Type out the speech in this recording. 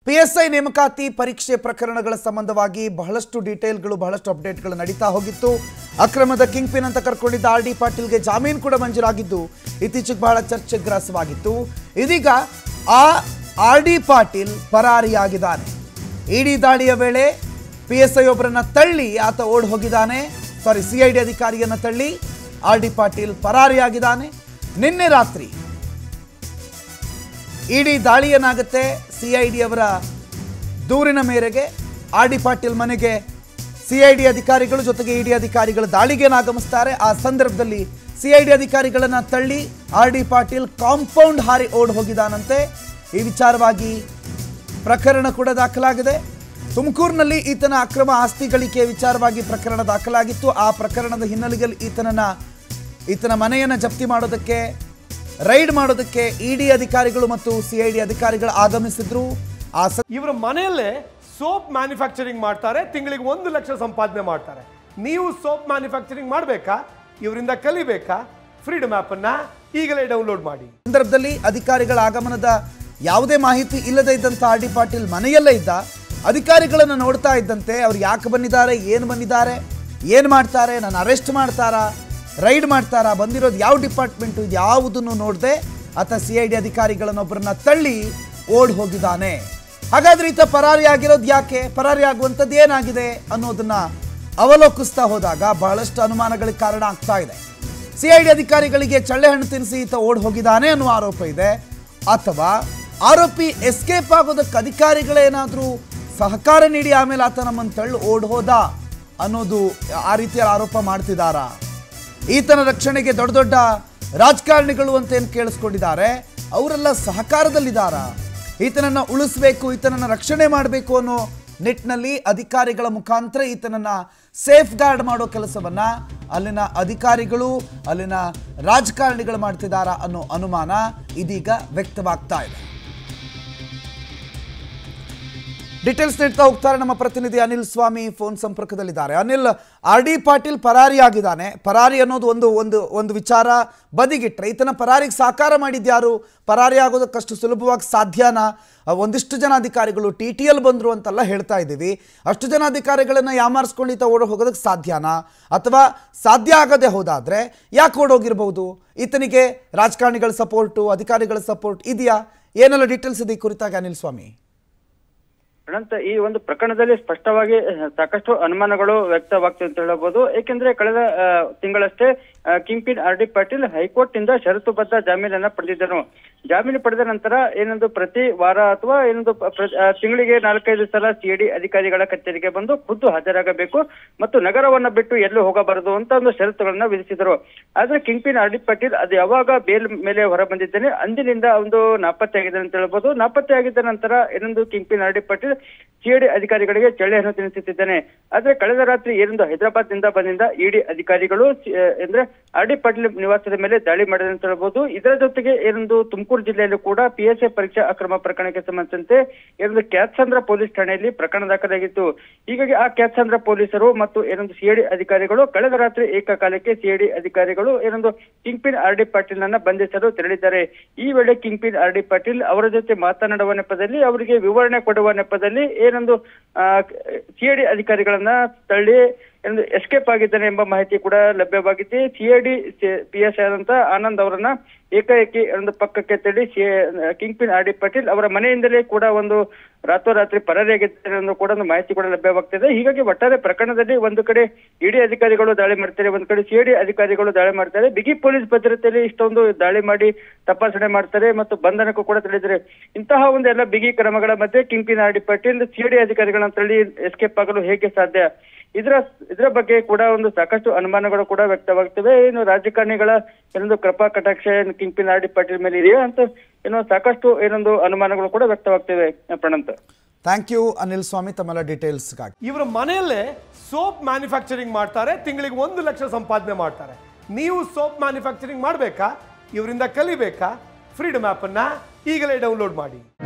P S I ನೇಮಕಾತಿ ಪರೀಕ್ಷೆ ಪ್ರಕರಣಗಳ ಸಂಬಂಧವಾಗಿ ಬಹಳಷ್ಟು ಡೀಟೇಲ್ಗಳು ಬಹಳಷ್ಟು ಅಪ್ಡೇಟ್ಗಳು ನಡೀತಾ ಹೋಗಿತ್ತು ಅಕ್ರಮದ ಕಿಂಗ್ ಪಿನ್ ಅಂತ ಕರ್ಕೊಂಡಿದ್ದ ಆರ್ ಡಿ ಪಾಟೀಲ್ಗೆ ಜಾಮೀನು ಕೂಡ ಮಂಜೂರಾಗಿದ್ದು ಇತ್ತೀಚೆಗೆ ಬಹಳ ಚರ್ಚೆಗ್ರಾಸವಾಗಿತ್ತು ಇದೀಗ ಆ ಆರ್ ಡಿ ಪಾಟೀಲ್ ಪರಾರಿಯಾಗಿದ್ದಾನೆ ಇಡಿ ದಾಳಿಯ ವೇಳೆ ಪಿ ಎಸ್ ಐ ಒಬ್ಬರನ್ನ ತಳ್ಳಿ ಆತ ಓಡ್ ಹೋಗಿದ್ದಾನೆ ಸಾರಿ ಸಿ ಐ ಡಿ ಅಧಿಕಾರಿಯನ್ನ ತಳ್ಳಿ ಆರ್ ಡಿ ಪಾಟೀಲ್ ಪರಾರಿಯಾಗಿದ್ದಾನೆ ನಿನ್ನೆ ರಾತ್ರಿ ಇಡಿ ದಾಳಿಯನ್ನಾಗುತ್ತೆ ಸಿ ಐ ಡಿ ಅವರ ದೂರಿನ ಮೇರೆಗೆ ಆರ್ ಡಿ ಪಾಟೀಲ್ ಮನೆಗೆ ಸಿ ಐ ಡಿ ಅಧಿಕಾರಿಗಳು ಜೊತೆಗೆ ಇಡಿ ಅಧಿಕಾರಿಗಳು ದಾಳಿಗೇನು ಆಗಮಿಸ್ತಾರೆ ಆ ಸಂದರ್ಭದಲ್ಲಿ ಸಿ ಐ ಡಿ ಅಧಿಕಾರಿಗಳನ್ನ ತಳ್ಳಿ ಆರ್ ಡಿ ಪಾಟೀಲ್ ಕಾಂಪೌಂಡ್ ಹಾರಿ ಓಡ್ ಹೋಗಿದ್ದಾನಂತೆ ಈ ವಿಚಾರವಾಗಿ ಪ್ರಕರಣ ಕೂಡ ದಾಖಲಾಗಿದೆ ತುಮಕೂರಿನಲ್ಲಿ ಈತನ ಅಕ್ರಮ ಆಸ್ತಿ ಗಳಿಕೆ ವಿಚಾರವಾಗಿ ಪ್ರಕರಣ ದಾಖಲಾಗಿತ್ತು ಆ ಪ್ರಕರಣದ ಹಿನ್ನೆಲೆಯಲ್ಲಿ ಈತನನ್ನ ಈತನ ಮನೆಯನ್ನು ಜಪ್ತಿ ಮಾಡೋದಕ್ಕೆ ರೈಡ್ ಮಾಡೋದಕ್ಕೆ ಇಡಿ ಅಧಿಕಾರಿಗಳು ಮತ್ತು ಸಿಐಡಿ ಅಧಿಕಾರಿಗಳು ಆಗಮಿಸಿದ್ರು ಆ ಸ- ಇವರ ಮನೆಯಲ್ಲೇ ಸೋಪ್ ಮ್ಯಾನುಫ್ಯಾಕ್ಚರಿಂಗ್ ಮಾಡ್ತಾರೆ ತಿಂಗಳಿಗೆ ಒಂದು ಲಕ್ಷ ಸಂಪಾದನೆ ಮಾಡ್ತಾರೆ ನೀವು ಸೋಪ್ ಮ್ಯಾನುಫ್ಯಾಕ್ಚರಿಂಗ್ ಮಾಡಬೇಕಾ ಇವರಿಂದ ಕಲಿಬೇಕಾ ಫ್ರೀಡಮ್ ಆ್ಯಪನ್ನು ಈಗಲೇ ಡೌನ್ಲೋಡ್ ಮಾಡಿ ಸಂದರ್ಭದಲ್ಲಿ ಅಧಿಕಾರಿಗಳ ಆಗಮನದ ಯಾವುದೇ ಮಾಹಿತಿ ಇಲ್ಲದೆ ಇದ್ದಂಥ ಆರ್ ಡಿ ಪಾಟೀಲ್ ಮನೆಯಲ್ಲೇ ಇದ್ದ ಅಧಿಕಾರಿಗಳನ್ನು ನೋಡ್ತಾ ಇದ್ದಂತೆ ಅವ್ರು ಯಾಕೆ ಬಂದಿದ್ದಾರೆ ಏನು ಬಂದಿದ್ದಾರೆ ಏನು ಮಾಡ್ತಾರೆ ನಾನು ಅರೆಸ್ಟ್ ಮಾಡ್ತಾರಾ ರೈಡ್ ಮಾಡ್ತಾರಾ ಬಂದಿರೋದು ಯಾವ ಡಿಪಾರ್ಟ್ಮೆಂಟು ಇದು ಯಾವುದನ್ನು ನೋಡದೆ ಆತ ಸಿ ಐ ಡಿ ಅಧಿಕಾರಿಗಳನ್ನೊಬ್ಬರನ್ನ ತಳ್ಳಿ ಓಡ್ ಹೋಗಿದ್ದಾನೆ ಹಾಗಾದ್ರೆ ಈತ ಪರಾರಿ ಆಗಿರೋದು ಯಾಕೆ ಪರಾರಿ ಆಗುವಂಥದ್ದು ಏನಾಗಿದೆ ಅನ್ನೋದನ್ನ ಅವಲೋಕಿಸ್ತಾ ಹೋದಾಗ ಬಹಳಷ್ಟು ಅನುಮಾನಗಳಿಗೆ ಕಾರಣ ಆಗ್ತಾ ಇದೆ ಸಿಐಡಿ ಅಧಿಕಾರಿಗಳಿಗೆ ಚಳ್ಳೆಹಣ್ಣು ತಿನ್ನಿಸಿ ಈತ ಓಡ್ ಹೋಗಿದ್ದಾನೆ ಅನ್ನುವ ಆರೋಪ ಇದೆ ಅಥವಾ ಆರೋಪಿ ಎಸ್ಕೇಪ್ ಆಗೋದಕ್ಕೆ ಅಧಿಕಾರಿಗಳೇನಾದರೂ ಸಹಕಾರ ನೀಡಿ ಆಮೇಲೆ ಆತ ನಮ್ಮನ್ನು ತಳ್ಳು ಓಡ್ ಹೋದ ಅನ್ನೋದು ಆ ರೀತಿಯ ಆರೋಪ ಮಾಡ್ತಿದ್ದಾರಾ ಈತನ ರಕ್ಷಣೆಗೆ ದೊಡ್ಡ ದೊಡ್ಡ ರಾಜಕಾರಣಿಗಳು ಅಂತ ಏನು ಕೇಳಿಸ್ಕೊಂಡಿದ್ದಾರೆ ಅವರೆಲ್ಲ ಸಹಕಾರದಲ್ಲಿದ್ದಾರಾ ಈತನನ್ನ ಉಳಿಸ್ಬೇಕು ಈತನನ್ನ ರಕ್ಷಣೆ ಮಾಡಬೇಕು ಅನ್ನೋ ನಿಟ್ಟಿನಲ್ಲಿ ಅಧಿಕಾರಿಗಳ ಮುಖಾಂತರ ಈತನನ್ನ ಸೇಫ್ ಗಾರ್ಡ್ ಮಾಡೋ ಕೆಲಸವನ್ನ ಅಲ್ಲಿನ ಅಧಿಕಾರಿಗಳು ಅಲ್ಲಿನ ರಾಜಕಾರಣಿಗಳು ಮಾಡ್ತಿದ್ದಾರಾ ಅನ್ನೋ ಅನುಮಾನ ಇದೀಗ ವ್ಯಕ್ತವಾಗ್ತಾ ಇದೆ ಡೀಟೇಲ್ಸ್ ನೀಡ್ತಾ ಹೋಗ್ತಾರೆ ನಮ್ಮ ಪ್ರತಿನಿಧಿ ಅನಿಲ್ ಸ್ವಾಮಿ ಫೋನ್ ಸಂಪರ್ಕದಲ್ಲಿದ್ದಾರೆ ಅನಿಲ್ ಆರ್ ಡಿ ಪಾಟೀಲ್ ಪರಾರಿಯಾಗಿದ್ದಾನೆ ಪರಾರಿ ಅನ್ನೋದು ಒಂದು ಒಂದು ಒಂದು ವಿಚಾರ ಬದಿಗಿಟ್ರೆ ಈತನ ಪರಾರಿಗೆ ಸಾಕಾರ ಮಾಡಿದ್ಯಾರು ಪರಾರಿ ಆಗೋದಕ್ಕಷ್ಟು ಸುಲಭವಾಗಿ ಸಾಧ್ಯನಾ ಆ, ಒಂದಿಷ್ಟು ಜನ ಅಧಿಕಾರಿಗಳು ಟಿ ಟಿ ಎಲ್ ಬಂದರು ಅಂತೆಲ್ಲ ಹೇಳ್ತಾ ಇದ್ದೀವಿ ಅಷ್ಟು ಜನ ಅಧಿಕಾರಿಗಳನ್ನ ಯಾಮಾರಿಸ್ಕೊಂಡು ಈತ ಓಡ್ ಹೋಗೋದಕ್ಕೆ ಸಾಧ್ಯನಾ ಅಥವಾ ಸಾಧ್ಯ ಆಗದೆ ಹೋದಾದ್ರೆ ಯಾಕೆ ಓಡೋಗಿರ್ಬೋದು ಈತನಿಗೆ ರಾಜಕಾರಣಿಗಳ ಸಪೋರ್ಟು ಅಧಿಕಾರಿಗಳ ಸಪೋರ್ಟ್ ಇದೆಯಾ ಏನೆಲ್ಲ ಡೀಟೇಲ್ಸ್ ಇದೆ ಈ ಕುರಿತಾಗಿ ಅನಿಲ್ ಸ್ವಾಮಿ ಅನಂತ ಈ ಒಂದು ಪ್ರಕರಣದಲ್ಲಿ ಸ್ಪಷ್ಟವಾಗಿ ಅಹ್, ಸಾಕಷ್ಟು ಅನುಮಾನಗಳು ವ್ಯಕ್ತವಾಗ್ತದೆ ಅಂತ ಹೇಳಬಹುದು ಏಕೆಂದ್ರೆ ಕಳೆದ ಅಹ್, ತಿಂಗಳಷ್ಟೇ ಅಹ್, kingpin R D Patil high court ನಿಂದ ಷರತ್ತುಬದ್ಧ ಜಾಮೀನನ್ನ ಪಡೆದಿದ್ದನು ಜಾಮೀನು ಪಡೆದ ನಂತರ ಏನೊಂದು ಪ್ರತಿ ವಾರ ಅಥವಾ ಏನೊಂದು ಪ- ಪ್ರ- ಅಹ್, ತಿಂಗಳಿಗೆ ನಾಲ್ಕೈದು ಸಲ ಸಿಐಡಿ ಅಧಿಕಾರಿಗಳ ಕಚೇರಿಗೆ ಬಂದು ಖುದ್ದು ಹಾಜರಾಗಬೇಕು ಮತ್ತು ನಗರವನ್ನ ಬಿಟ್ಟು ಎಲ್ಲೂ ಹೋಗಬಾರದು ಅಂತ ಒಂದು ಷರತ್ತುಗಳನ್ನ ವಿಧಿಸಿದರು ಆದ್ರೆ kingpin R D Patil ಅದು ಯಾವಾಗ ಬೇಲ್ ಮೇಲೆ ಹೊರ ಬಂದಿದ್ದೇನೆ ಅಂದಿನಿಂದ ಒಂದು ನಾಪತ್ತೆ ಆಗಿದೆ ಅಂತ ಹೇಳ್ಬೋದು ನಾಪತ್ತೆ ಆಗಿದ್ದ ನಂತರ ಏನೊಂದು kingpin R D Patil CID ಅಧಿಕಾರಿಗಳಿಗೆ ಚಳ್ಳೆಯನ್ನು ತಿನ್ನಿಸುತ್ತಿದ್ದಾನೆ ಆದ್ರೆ ಕಳೆದ ರಾತ್ರಿ ಏನೊಂದು ಹೈದರಾಬಾದ್ ನಿಂದ ಬಂದಿದ್ದ ಇಡಿ ಅಧಿಕಾರಿಗಳು ಸಿ- ಅಂದ್ರೆ ಆರ್ ಡಿ ಪಾಟೀಲ್ ನಿವಾಸದ ಮೇಲೆ ದಾಳಿ ಮಾಡಿದೆ ಅಂತ ಹೇಳ್ಬೋದು ಇದರ ಜೊತೆಗೆ ಏನೊಂದು ತುಮಕೂರು ಜಿಲ್ಲೆಯಲ್ಲೂ ಕೂಡ ಪಿ ಎಸ್ ಎ ಪರೀಕ್ಷಾ ಅಕ್ರಮ ಪ್ರಕರಣಕ್ಕೆ ಸಂಬಂಧಿಸಿದಂತೆ ಏನೊಂದು ಕ್ಯಾತ್ಸಂದ್ರ ಪೊಲೀಸ್ ಠಾಣೆಯಲ್ಲಿ ಪ್ರಕರಣ ದಾಖಲಾಗಿತ್ತು ಹೀಗಾಗಿ ಆ ಕ್ಯಾತ್ಸಂದ್ರ ಪೊಲೀಸರು ಮತ್ತು ಏನೊಂದು ಸಿಐಡಿ ಅಧಿಕಾರಿಗಳು ಕಳೆದ ರಾತ್ರಿ ಏಕಕಾಲಕ್ಕೆ ಸಿಐಡಿ ಅಧಿಕಾರಿಗಳು ಏನೊಂದು kingpin R D Patil ನನ್ನ ಬಂಧಿಸಲು ತೆರಳಿದ್ದಾರೆ ಈ ವೇಳೆ kingpin R D Patil ಅವರ ಜೊತೆ ಮಾತನಾಡುವ ನೆಪದಲ್ಲಿ ಅವರಿಗೆ ವಿವರಣೆ ಕೊಡುವ ನೆಪದಲ್ಲಿ ಏನೊಂದು ಸಿಐಡಿ ಅಧಿಕಾರಿಗಳನ್ನ ತಳ್ಳಿ ಎಂದು ಎಸ್ಕೇಪ್ ಆಗಿದ್ದಾನೆ ಎಂಬ ಮಾಹಿತಿ ಕೂಡ ಲಭ್ಯವಾಗಿತ್ತು ಸಿಐಡಿ ಪಿ ಎಸ್ ಆದಂತ ಆನಂದ್ ಅವರನ್ನ ಏಕಾಏಕಿ ಒಂದು ಪಕ್ಕಕ್ಕೆ ತಳ್ಳಿ kingpin R D Patil ಅವರ ಮನೆಯಿಂದಲೇ ಕೂಡ ಒಂದು ರಾತ್ರೋರಾತ್ರಿ ಪರಾರಿಯಾಗಿದ್ದಾರೆ ಅನ್ನೋ ಕೂಡ ಒಂದು ಮಾಹಿತಿ ಕೂಡ ಲಭ್ಯವಾಗ್ತಿದೆ ಹೀಗಾಗಿ ಒಟ್ಟಾರೆ ಪ್ರಕರಣದಲ್ಲಿ ಒಂದು ಕಡೆ ಇಡಿ ಅಧಿಕಾರಿಗಳು ದಾಳಿ ಮಾಡ್ತಾರೆ ಒಂದು ಕಡೆ ಸಿಐಡಿ ಅಧಿಕಾರಿಗಳು ದಾಳಿ ಮಾಡ್ತಾರೆ ಬಿಗಿ ಪೊಲೀಸ್ ಭದ್ರತೆಯಲ್ಲಿ ಇಷ್ಟೊಂದು ದಾಳಿ ಮಾಡಿ ತಪಾಸಣೆ ಮಾಡ್ತಾರೆ ಮತ್ತು ಬಂಧನಕ್ಕೂ ಕೂಡ ತಿಳಿದರೆ ಇಂತಹ ಒಂದು ಎಲ್ಲ ಬಿಗಿ ಕ್ರಮಗಳ ಮಧ್ಯೆ kingpin R D Patil CID ಅಧಿಕಾರಿಗಳನ್ನ ತಳ್ಳಿ ಎಸ್ಕೇಪ್ ಆಗಲು ಹೇಗೆ ಸಾಧ್ಯ ಇದರ ಇದರ ಬಗ್ಗೆ ಕೂಡ ಒಂದು ಸಾಕಷ್ಟು ಅನುಮಾನಗಳು ಕೂಡ ವ್ಯಕ್ತವಾಗ್ತವೆ ಏನು ರಾಜಕಾರಣಿಗಳ ಏನೊಂದು ಕೃಪಾ ಕಟಾಕ್ಷ ಏನು kingpin R D Patil ಮೇಲೆ ಇದೆಯಾ ಅಂತ ಏನೋ ಸಾಕಷ್ಟು ಏನೊಂದು ಅನುಮಾನಗಳು ಕೂಡ ವ್ಯಕ್ತವಾಗ್ತವೆ ಪ್ರಣಂತ್ ಥ್ಯಾಂಕ್ ಯು ಅನಿಲ್ ಸ್ವಾಮಿ ತಮ್ಮೆಲ್ಲ ಡೀಟೇಲ್ಸ್ಗಾಗಿ ಇವರ ಮನೆಯಲ್ಲೇ ಸೋಪ್ ಮ್ಯಾನುಫ್ಯಾಕ್ಚರಿಂಗ್ ಮಾಡ್ತಾರೆ ತಿಂಗಳಿಗೆ ಒಂದು ಲಕ್ಷ ಸಂಪಾದನೆ ಮಾಡ್ತಾರೆ ನೀವು ಸೋಪ್ ಮ್ಯಾನುಫ್ಯಾಕ್ಚರಿಂಗ್ ಮಾಡಬೇಕಾ ಇವರಿಂದ ಕಲಿಬೇಕಾ ಫ್ರೀಡಮ್ ಆ್ಯಪನ್ನು ಈಗಲೇ ಡೌನ್ಲೋಡ್ ಮಾಡಿ